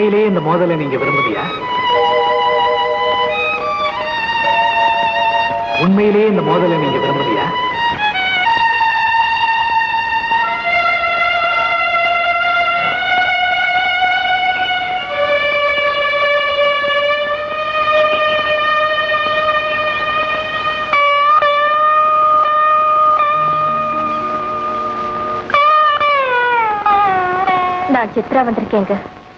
உண்மையிலேயே இந்த மோதலை நீங்க விரும்புதியா உண்மையிலேயே இந்த மோதலை நீங்க விரும்புதியா நான் சித்ரா வந்திருக்கேங்க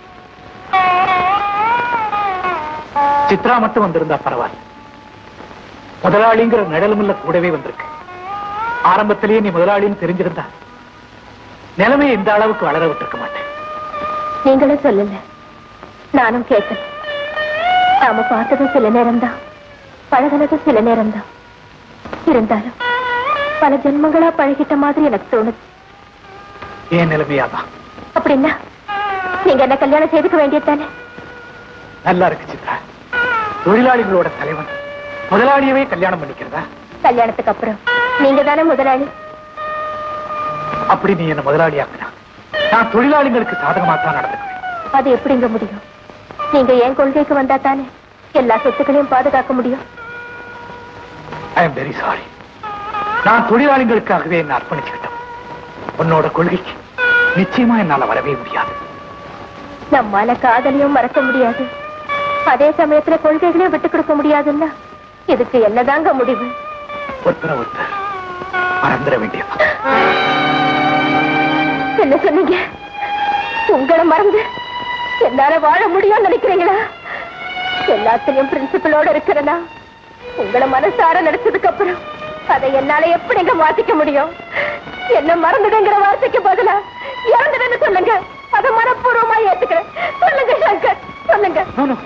சித்ரா மட்டும் வந்திருந்தா பரவாயில்ல முதலாளிங்கிற நிழலுமில்ல கூடவே வந்திருக்கு ஆரம்பத்திலேயே நீ முதலாளின்னு தெரிஞ்சிருந்தா நிலைமையை இந்த அளவுக்கு வளர விட்டிருக்க மாட்டேன் நீங்களும் சொல்லல நானும் கேட்கல நாம பார்த்ததும் சில நேரம்தான் பழகினதும் சில நேரம்தான் இருந்தாலும் பல ஜென்மங்களா பழகிட்ட மாதிரி எனக்கு தோணுது ஏன் நிலைமையாதான் அப்படின்னா நீங்க என்ன கல்யாணம் செய்துக்க வேண்டியதுதானே நல்லா இருக்கு சித்ரா தொழிலாளிகளோட தலைவன் முதலாளியவே கல்யாணம் பண்ணிக்கிறதா கல்யாணத்துக்கு அப்புறம் நீங்க தானே முதலாளி அப்படி நீ என்ன முதலாளியாக்குனா நான் தொழிலாளிகளுக்கு சாதகமா தான் நடந்துக்குவேன் அது எப்படிங்க முடியும் நீங்க என் கொள்கைக்கு வந்தா தானே எல்லா சொத்துக்களையும் பாதுகாக்க முடியும் ஐ எம் வெரி சாரி நான் தொழிலாளிகளுக்காகவே என்ன அர்ப்பணிச்சுக்கிட்டோம் உன்னோட கொள்கைக்கு நிச்சயமா என்னால வரவே முடியாது நம்மால காதலையும் மறக்க முடியாது அதே சமயத்துல கொள்கைகளையும் விட்டு கொடுக்க முடியாதுன்னா இதுக்கு என்னதாங்க முடிவு ஒருத்தர ஒருத்தர் மறந்துட வேண்டியது என்ன சொன்னீங்க உங்களை மறந்து என்னால வாழ முடியும்னு நினைக்கிறீங்களா எல்லாத்திலையும் பிரின்சிபலோட இருக்கிறனா உங்களை மனசார நினைச்சதுக்கு அப்புறம் அதை என்னால எப்படிங்க மாத்திக்க முடியும் என்ன மறந்துடுங்கிற வார்த்தைக்கு பதிலா இறந்துடுன்னு சொல்லுங்க அதை மனப்பூர்வமா ஏத்துக்கிறேன் சொல்லுங்க சங்கர் சொல்லுங்க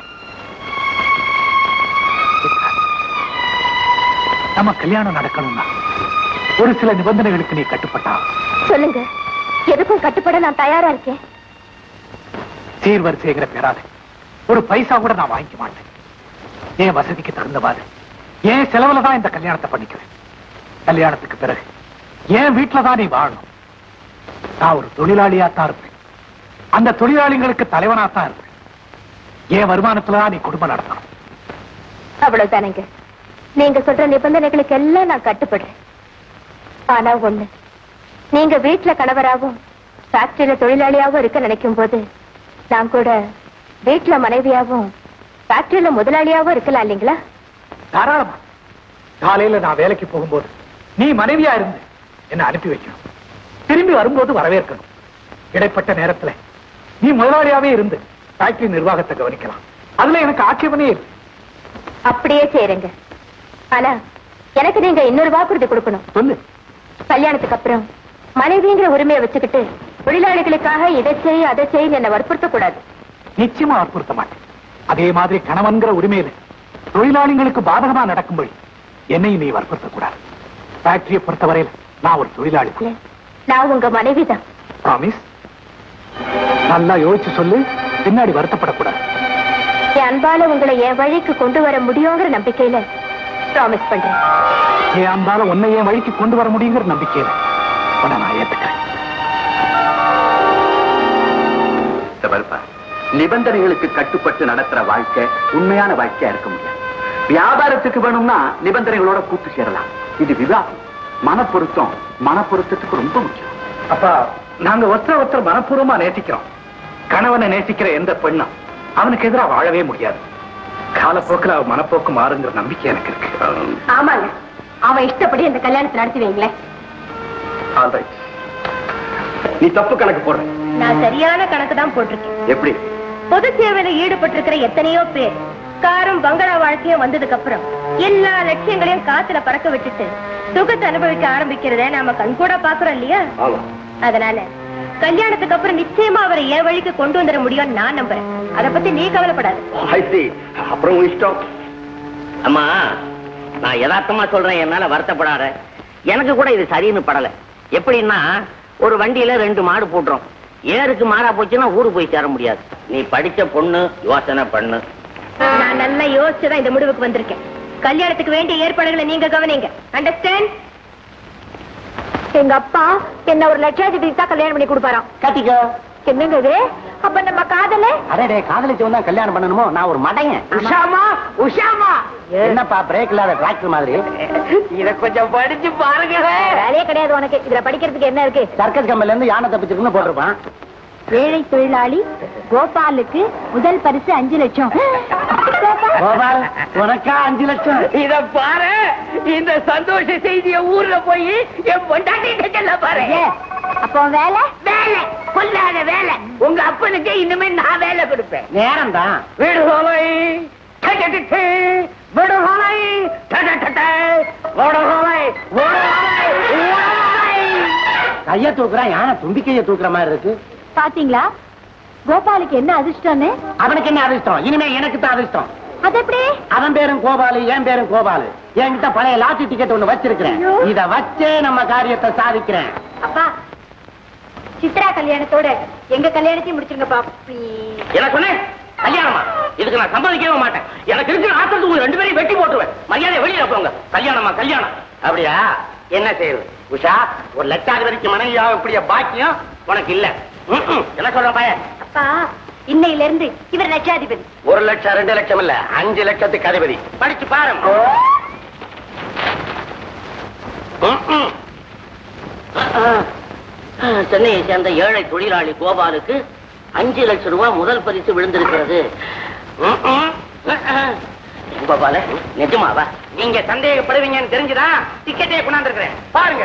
நம்ம கல்யாணம் நடக்கணும்னா ஒரு சில நிபந்தனைகளுக்கு நீ கட்டுப்பட்டா சொல்லுங்க எதுக்கும் கட்டுப்பட நான் தயாரா இருக்கேன் சீர்வரிசைங்கிற பெறாது ஒரு பைசா கூட நான் வாங்கிக்க மாட்டேன் என் வசதிக்கு தகுந்தவாறு என் செலவுல தான் இந்த கல்யாணத்தை பண்ணிக்கிறேன் கல்யாணத்துக்கு பிறகு என் வீட்டுல தான் நீ வாழணும் நான் ஒரு தொழிலாளியா தான் இருப்பேன் அந்த தொழிலாளிகளுக்கு தலைவனா தான் இருப்பேன் என் வருமானத்துல தான் நீ குடும்பம் நடத்தணும் அவ்வளவுதானேங்க நீங்க சொல்ற நிபந்தனைகளுக்கு எல்லாம் நான் கட்டுப்படுறேன் ஆனா ஒண்ணு நீங்க வீட்டுல கணவராகவும் ஃபேக்டரியில தொழிலாளியாகவும் இருக்க நினைக்கும் போது நான் கூட வீட்டுல மனைவியாகவும் ஃபேக்டரியில முதலாளியாகவும் இருக்கலாம் இல்லைங்களா தாராளமா காலையில நான் வேலைக்கு போகும்போது நீ மனைவியா இருந்து என்ன அனுப்பி வைக்கணும் திரும்பி வரும்போது வரவேற்கணும் இடைப்பட்ட நேரத்துல நீ முதலாளியாவே இருந்து ஃபேக்டரி நிர்வாகத்தை கவனிக்கலாம் அதுல எனக்கு ஆட்சேபனே இல்லை அப்படியே செய்யறேங்க ஆனா எனக்கு நீங்க இன்னொரு வாக்குறுதி கொடுக்கணும் சொல்லு கல்யாணத்துக்கு அப்புறம் மனைவிங்கிற உரிமையை வச்சுக்கிட்டு தொழிலாளிகளுக்காக இதை செய் அதை செய் என்ன வற்புறுத்த கூடாது நிச்சயமா வற்புறுத்த மாட்டேன் அதே மாதிரி கணவன்கிற உரிமையில தொழிலாளிகளுக்கு பாதகமா நடக்கும்படி என்னையும் நீ வற்புறுத்த கூடாது ஃபேக்டரியை பொறுத்தவரையில நான் ஒரு தொழிலாளி தான் நான் உங்க மனைவிதான் ப்ராமிஸ் நல்லா யோசிச்சு சொல்லு பின்னாடி வருத்தப்படக்கூடாது என் அன்பால உங்களை என் வழிக்கு கொண்டு வர முடியுங்கிற நம்பிக்கையில ப்ராமிஸ் பண்றேன் என் அன்பால உன்னை என் வழிக்கு கொண்டு வர முடியுங்கிற நம்பிக்கையில உன்னை நான் ஏத்துக்கிறேன் இந்த வருப்பா நிபந்தனைகளுக்கு கட்டுப்பட்டு நடத்துற வாழ்க்கை உண்மையான வாழ்க்கையா இருக்க முடியாது வியாபாரத்துக்கு வேணும்னா நிபந்தனைகளோட கூட்டு சேரலாம் இது விவாதம் மனப்பொருத்தம் மனப்பொருத்தத்துக்கு ரொம்ப முக்கியம் அப்பா நாங்க ஒருத்தர் ஒருத்தர் மனப்பூர்வமா நேசிக்கிறோம் கணவனை நேசிக்கிற எந்த பெண்ணும் அவனுக்கு எதிரா வாழவே முடியாது காலப்போக்கில் அவன் மனப்போக்கு மாறுங்கிற நம்பிக்கை எனக்கு இருக்கு ஆமாங்க அவன் இஷ்டப்படி இந்த கல்யாணத்தை நடத்தி வைங்களேன் All right. நீ தப்பு கணக்கு போடுற நான் சரியான கணக்கு தான் போட்டிருக்கேன் எப்படி பொது சேவையில ஈடுபட்டிருக்கிற எத்தனையோ பேர் காரும் பங்களா வாழ்க்கையும் வந்ததுக்கு அப்புறம் எல்லா லட்சியங்களையும் காத்துல பறக்க விட்டுட்டு சுகத்தை அனுபவிக்க ஆரம்பிக்கிறத நாம கண்கூட பாக்குறோம் இல்லையா ஆமா அதனால கல்யாணத்துக்கு அப்புறம் நிச்சயமா அவரை என் வழிக்கு கொண்டு வந்துட முடியும்னு நான் நம்புறேன் அத பத்தி நீ கவலைப்படாத I see. அப்புறம் உன் இஷ்டம் அம்மா நான் யதார்த்தமா சொல்றேன் என் மேல வருத்தப்படாத எனக்கு கூட இது சரின்னு படல எப்படின்னா ஒரு வண்டியில ரெண்டு மாடு போட்டுரும் ஏருக்கு மாறா போச்சுன்னா ஊரு போய் சேர முடியாது நீ படிச்ச பொண்ணு யோசனை பண்ணு நான் நல்லா யோசிச்சுதான் இந்த முடிவுக்கு வந்திருக்கேன் கல்யாணத்துக்கு வேண்டிய ஏற்பாடுகளை நீங்க கவனிங்க அண்டர்ஸ்டாண்ட் எங்க அப்பா என்ன ஒரு லட்சாதிபதி தான் கல்யாணம் பண்ணி கொடுப்பாராம் கட்டிக்கோ என்னங்க இது அப்ப நம்ம காதல அடடே காதலிச்சவன் தான் கல்யாணம் பண்ணணுமோ நான் ஒரு மடையன் உஷாமா உஷாமா என்னப்பா பிரேக் இல்லாத டிராக்டர் மாதிரி இத கொஞ்சம் படிச்சு பாருங்க வேலையே கிடையாது உனக்கு இதுல படிக்கிறதுக்கு என்ன இருக்கு சர்க்கஸ் கம்பெனில இருந்து யானை தப்பிச்சிருக்குன்னு போட்டிருப்பான் ஏழை தொழிலாளி கோபாலுக்கு முதல் பரிசு அஞ்சு லட்சம் கோபால் உனக்கா அஞ்சு லட்சம் இத பாரு இந்த சந்தோஷ செய்திய ஊர்ல போய் என் பொண்டாட்டி சொல்ல பாரு ஏ, அப்போ வேலை வேலை கொல்லாத வேலை உங்க அப்பனுக்கு இனிமே நான் வேலை கொடுப்பேன் நேரம் தான் விடுதலை டடடடே, விடுதலை டடடடே, விடுதலை, விடுதலை, விடுதலை. கைய தூக்குறான் யானை தும்பிக்கைய தூக்குற மாதிரி இருக்கு பாத்தீங்களா கோபாலுக்கு என்ன அதிர்ஷ்டம்னு அவனுக்கு என்ன அதிர்ஷ்டம் இனிமே எனக்கு தான் அதிர்ஷ்டம் அது எப்படி அவன் பேரும் கோபாலு என் பேரும் கோபாலு என்கிட்ட பழைய லாட்டரி டிக்கெட் ஒண்ணு வச்சிருக்கிறேன் ஐயோ. இத வச்சே நம்ம காரியத்தை சாதிக்கிறேன் அப்பா சித்ரா கல்யாணத்தோட எங்க கல்யாணத்தையும் முடிச்சிருங்கப்பா please. என்ன சொன்னேன் கல்யாணமா இதுக்கு நான் சம்மதிக்கவே மாட்டேன் எனக்கு இருக்கிற ஆத்திரத்துக்கு உங்க ரெண்டு பேரையும் வெட்டி போட்டுருவேன் மரியாதை வெளியில போங்க கல்யாணமா கல்யாணம் அப்படியா என்ன செய்யுது உஷா ஒரு லட்சாதிபதிக்கு மனைவியா இப்படிய பாக்கியம் உனக்கு இல்ல ம்ம். என்ன சொல்ற பையன் அப்பா இன்னையில இருந்து இவர் லட்சாதிபதி ஒரு லட்சம் ரெண்டு லட்சம் இல்ல அஞ்சு லட்சத்துக்கு அதிபதி படிச்சு பாரு ம்ம். சென்னையை சேர்ந்த ஏழை தொழிலாளி கோபாலுக்கு அஞ்சு லட்சம் ரூபாய் முதல் பரிசு விழுந்திருக்கிறது ம்ம். கோபால நிஜமாவா நீங்க சந்தேகப்படுவீங்கன்னு தெரிஞ்சுதான் டிக்கெட்டே கொண்டாந்துருக்கிறேன் பாருங்க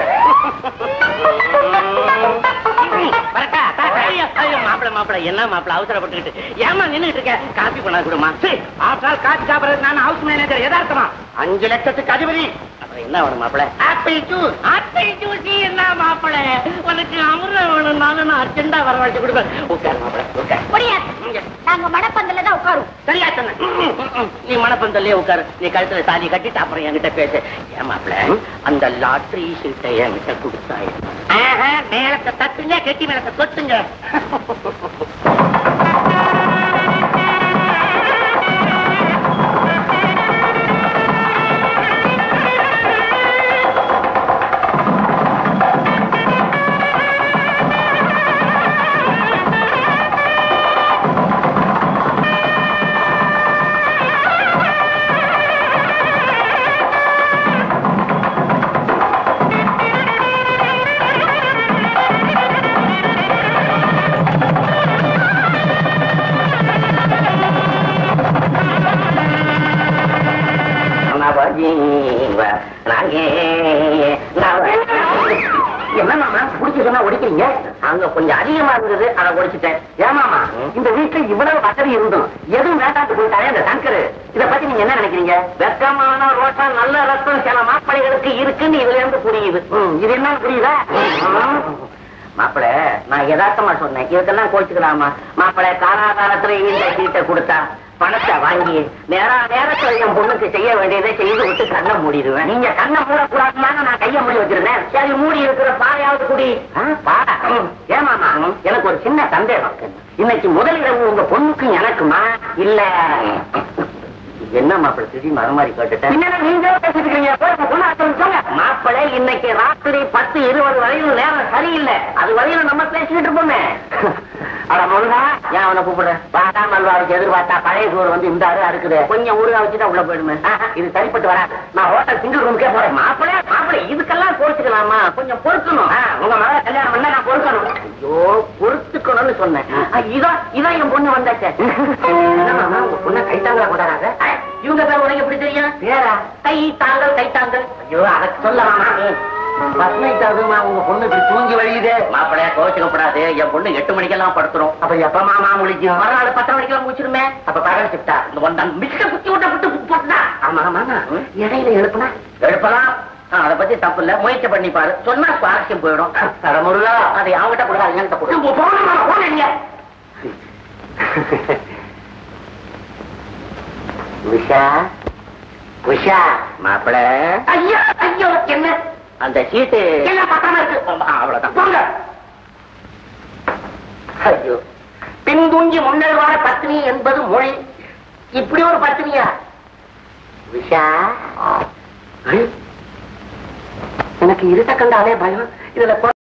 வரட்டா, டா, டா. ஐயோ, ஐயோ, மாப்பிளை மாப்பிளை என்ன மாப்பிளை அவசரப்பட்டுக்கிட்டு ஏமா நின்னுட்டு இருக்க காபி பண்ணா கொடுமா சரி ஆஃப்டர் காபி சாப்பிடுறது நான் ஹவுஸ் மேனேஜர் எதார்த்தமா அஞ்சு லட்சத்துக்கு அதிபதி அப்புறம் என்ன வேணும் மாப்பிளை ஆப்பிள் ஜூஸ் ஆப்பிள் ஜூஸ் என்ன மாப்பிளை உனக்கு அமிர்தம் வேணும்னாலும் நான் அர்ஜென்டா வரவழைச்சு கொடுப்பேன் உட்கார் மாப்பிளை உட்கார் முடியாது இங்க. நாங்க மடப்பந்தல தான் உட்காரும் சரியா சொன்ன நீ மணப்பந்தல்லே உட்காரு நீ கழுத்துல தாலி கட்டிட்டு அப்புறம் என்கிட்ட பேசு ஏன் மாப்பிள அந்த லாட்டரி சீட்டை என்கிட்ட கொடுத்தாய் மேலத்தை தட்டுங்க கெட்டி மேலத்தை தொட்டுங்க என்ன மாமா புடிச்சு சொன்னா ஒடிக்கிறீங்க அங்க கொஞ்சம் அதிகமா இருந்தது அதை ஒடிச்சிட்டேன் ஏமாமா இந்த வீட்டுல இவ்வளவு வசதி இருந்தும் எதுவும் வேண்டாட்டு போயிட்டாரே இந்த சங்கரு இத பத்தி நீங்க என்ன நினைக்கிறீங்க வெக்கமான ரோட்டா நல்ல ரத்தம் சில மாப்பிள்ளைகளுக்கு இருக்குன்னு இதுல இருந்து புரியுது ம், இது என்ன புரியுதா மாப்பிள நான் யதார்த்தமா சொன்னேன் இதுக்கெல்லாம் கோச்சுக்கலாமா மாப்பிள காலாகாலத்துல இந்த சீட்டை கொடுத்தா பணத்தை வாங்கி நேரா நேரத்துல என் பொண்ணுக்கு செய்ய வேண்டியதை செய்து விட்டு கண்ணை மூடிடுவேன் நீங்க கண்ணை மூடக்கூடாதுன்னா நான் கைய மூடி வச்சிருந்தேன் சரி மூடி இருக்கிற பாறையாவது குடி ஆ, பாரா ம், ஏமாமா எனக்கு ஒரு சின்ன சந்தேகம் இருக்கு. இன்னைக்கு முதல் இரவு உங்க பொண்ணுக்கும் எனக்குமா இல்ல என்ன மாப்பிள திடீர்னு மறு மாதிரி கேட்டுட்டேன் நீங்க பேசிட்டு மாப்பிளை இன்னைக்கு ராத்திரி பத்து இருபது வரையும் நேரம் சரியில்லை அது வரையும் நம்ம பேசிக்கிட்டு இருப்போமே அட முருகா ஏன் அவனை கூப்பிடுறேன் வாடா மல்வாவுக்கு எதிர்பார்த்தா பழைய சோறு வந்து இந்த அரு இருக்குது கொஞ்சம் ஊருகா வச்சுட்டா உள்ள போயிடுமே ஆஹா, இது சரிப்பட்டு வராது நான் ஹோட்டல் சிங்கிள் ரூமுக்கே போறேன் மாப்பிளை மாப்பிளை இதுக்கெல்லாம் பொறுத்துக்கலாமா கொஞ்சம் பொறுக்கணும் ஆ, உங்க மகளை கல்யாணம் பண்ணா நான் பொறுக்கணும் ஐயோ பொறுத்துக்கணும்னு சொன்னேன் ஆ, இதான் இதான் என் பொண்ணு வந்தாச்சே என்ன மாமா, உங்க பொண்ணை கைத்தாங்களா கொண்டாடாங்க இவங்க பேர் உனக்கு எப்படி தெரியும் பேரா கை தாங்கள் கை தாங்கள் ஐயோ அதை சொல்லலாமா பஸ் நைட் ஆகுதுமா உங்க பொண்ணு இப்படி தூங்கி வழியுது மாப்பிளைய கோச்சுக்கப்படாது என் பொண்ணு எட்டு மணிக்கெல்லாம் படுத்துரும் அப்ப எப்ப மாமா முழிக்கும் மறுநாள் பத்து மணிக்கெல்லாம் முடிச்சிருமே அப்ப பகல் ஷிஃப்டா இந்த வந்தா மிச்ச குத்தி விட்ட விட்டு போட்டா ஆமா மாமா இடையில எழுப்புனா எழுப்பலாம் ஆ, அதை பத்தி தப்பு இல்ல முயற்சி பண்ணி பாரு சொன்னா சுவாரஸ்யம் போயிடும் தரமுருகா அதை அவங்கிட்ட கொடுக்காது என்கிட்ட கொடு போன போனீங்க உஷா உஷா மாப்பிள ஐயோ ஐயோ என்ன அந்த சீட்டு எல்லாம் பக்கமா இருக்கு அவ்வளவுதான் போங்க ஐயோ பின்தூங்கி முன்னேறுவார பத்னி என்பது மொழி இப்படி ஒரு பத்னியா விஷா எனக்கு இருட்ட கண்டாலே பயம் இதுல